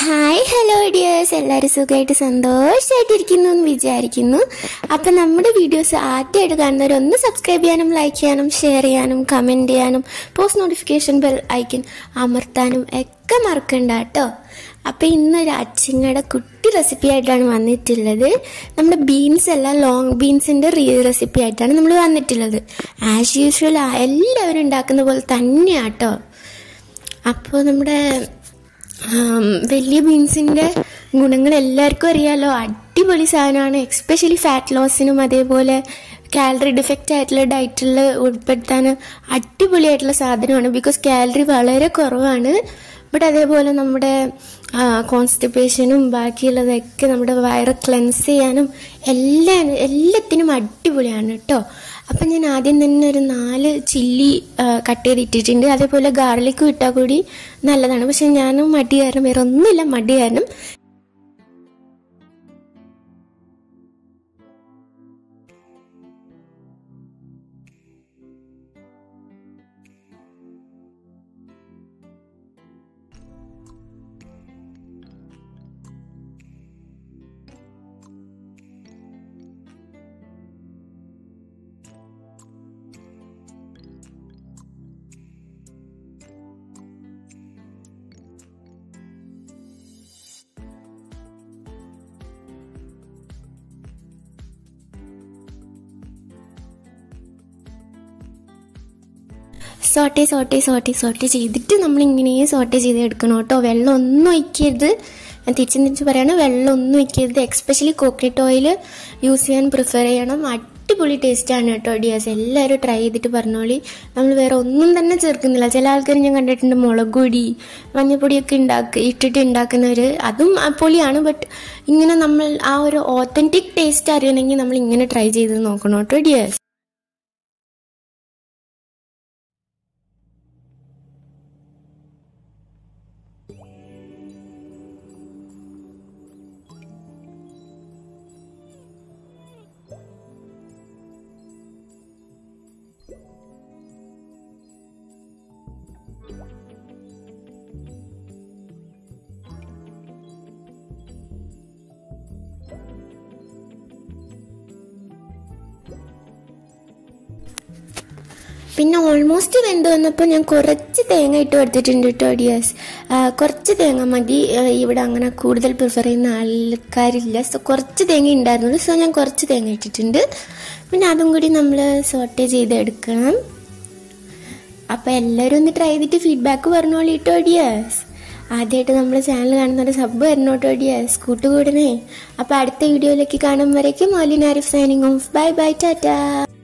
hi hello dears എല്ലാവരും സുഖമായിട്ട് സന്തോഷമായിട്ടിരിക്കുന്നു എന്ന് വിചാരിക്കുന്നു അപ്പം നമ്മുടെ വീഡിയോസ് ആദ്യമായിട്ട് കാണുന്നവർ ഒന്ന് സബ്സ്ക്രൈബ് ചെയ്യാനും ലൈക്ക് ചെയ്യാനും ഷെയർ ചെയ്യാനും കമൻറ്റ് ചെയ്യാനും പോസ്റ്റ് നോട്ടിഫിക്കേഷൻ ബെൽ ഐക്കൺ അമർത്താനും ഒക്കെ മറക്കണ്ട കേട്ടോ അപ്പം ഇന്നൊരു അച്ചിങ്ങയുടെ കുട്ടി റെസിപ്പി ആയിട്ടാണ് വന്നിട്ടുള്ളത് നമ്മുടെ ബീൻസ് എല്ലാം ലോങ് ബീൻസിൻ്റെ റീ റെസിപ്പി ആയിട്ടാണ് നമ്മൾ വന്നിട്ടുള്ളത് ആസ് യൂഷ്വൽ എല്ലാവരും ഉണ്ടാക്കുന്ന പോലെ തന്നെയാട്ടോ അപ്പോൾ നമ്മുടെ ആം, വലിയ ബീൻസിൻ്റെ ഗുണങ്ങൾ എല്ലാവർക്കും അറിയാലോ അടിപൊളി സാധനമാണ് എക്സ്പെഷ്യലി ഫാറ്റ് ലോസിനും അതേപോലെ കാലറി ഡിഫക്റ്റ് ആയിട്ടുള്ള ഡയറ്റിൽ ഉൾപ്പെടുത്താൻ അടിപൊളിയായിട്ടുള്ള സാധനമാണ് ബിക്കോസ് കാലറി വളരെ കുറവാണ് ബട്ട് അതേപോലെ നമ്മുടെ കോൺസ്റ്റിപ്പേഷനും ബാക്കിയുള്ളതൊക്കെ നമ്മുടെ വയറ് ക്ലെൻസ് ചെയ്യാനും എല്ലാം എല്ലാത്തിനും അടിപൊളിയാണ് കേട്ടോ അപ്പം ഞാൻ ആദ്യം തന്നെ ഒരു നാല് ചില്ലി കട്ട് ചെയ്ത് ഇട്ടിട്ടുണ്ട് അതേപോലെ ഗാർലിക്കും ഇട്ടാൽ കൂടി നല്ലതാണ് പക്ഷെ ഞാനും മടി കാരണം വേറെ ഒന്നുമില്ല മടി കാരണം സോട്ടെ സോട്ടെ സോട്ടെ സോട്ടെ ചെയ്തിട്ട് നമ്മൾ ഇങ്ങനെ സോട്ടെ ചെയ്ത് എടുക്കണം കേട്ടോ വെള്ളം ഒന്നും ഒഴിക്കരുത് ഞാൻ തിരിച്ചും തിരിച്ച് പറയാണ് വെള്ളം ഒന്നും ഒഴിക്കരുത് എക്സ്പെഷ്യലി കോക്കനട്ട് ഓയിൽ യൂസ് ചെയ്യാൻ പ്രിഫർ ചെയ്യണം അടിപൊളി ടേസ്റ്റാണ് കേട്ടോ ഡിയാസ് എല്ലാവരും ട്രൈ ചെയ്തിട്ട് പറഞ്ഞോളി നമ്മൾ വേറെ ഒന്നും തന്നെ ചേർക്കുന്നില്ല ചില ആൾക്കാർ ഞാൻ കണ്ടിട്ടുണ്ട് മുളക് പൊടി മഞ്ഞപ്പൊടിയൊക്കെ ഉണ്ടാക്കി ഇട്ടിട്ട് ഉണ്ടാക്കുന്നവർ അതും പൊളിയാണ് ബട്ട് ഇങ്ങനെ നമ്മൾ ആ ഒരു ഓത്തൻറ്റിക് ടേസ്റ്റ് അറിയണമെങ്കിൽ നമ്മൾ ഇങ്ങനെ ട്രൈ ചെയ്ത് നോക്കണം കേട്ടോ ഡിയാസ് പിന്നെ ഓൾമോസ്റ്റ് വെന്ത് വന്നപ്പോൾ ഞാൻ കുറച്ച് തേങ്ങ ഇട്ട് കൊടുത്തിട്ടുണ്ട് കേട്ടോ ഡിയാസ് കുറച്ച് തേങ്ങ മതി ആ, ഇവിടെ അങ്ങനെ കൂടുതൽ പ്രിഫർ ചെയ്യുന്ന ആൾക്കാരില്ല സോ കുറച്ച് തേങ്ങ ഉണ്ടായിരുന്നുള്ളൂ സോ ഞാൻ കുറച്ച് തേങ്ങ ഇട്ടിട്ടുണ്ട് പിന്നെ അതും കൂടി നമ്മൾ സോട്ടേ ചെയ്തെടുക്കണം അപ്പോൾ എല്ലാവരും ഒന്ന് ട്രൈ ചെയ്തിട്ട് ഫീഡ്ബാക്ക് പറഞ്ഞോളൂ കേട്ടോ ഡിയാസ് ആദ്യമായിട്ട് നമ്മുടെ ചാനൽ കാണുന്നവർ സബ് വരണോട്ടോ ഡിയാസ് കൂട്ടുകൂടണേ അപ്പോൾ അടുത്ത വീഡിയോയിലേക്ക് കാണുമ്പോഴേക്കും മോലിൻ Arif signing off bye bye Tata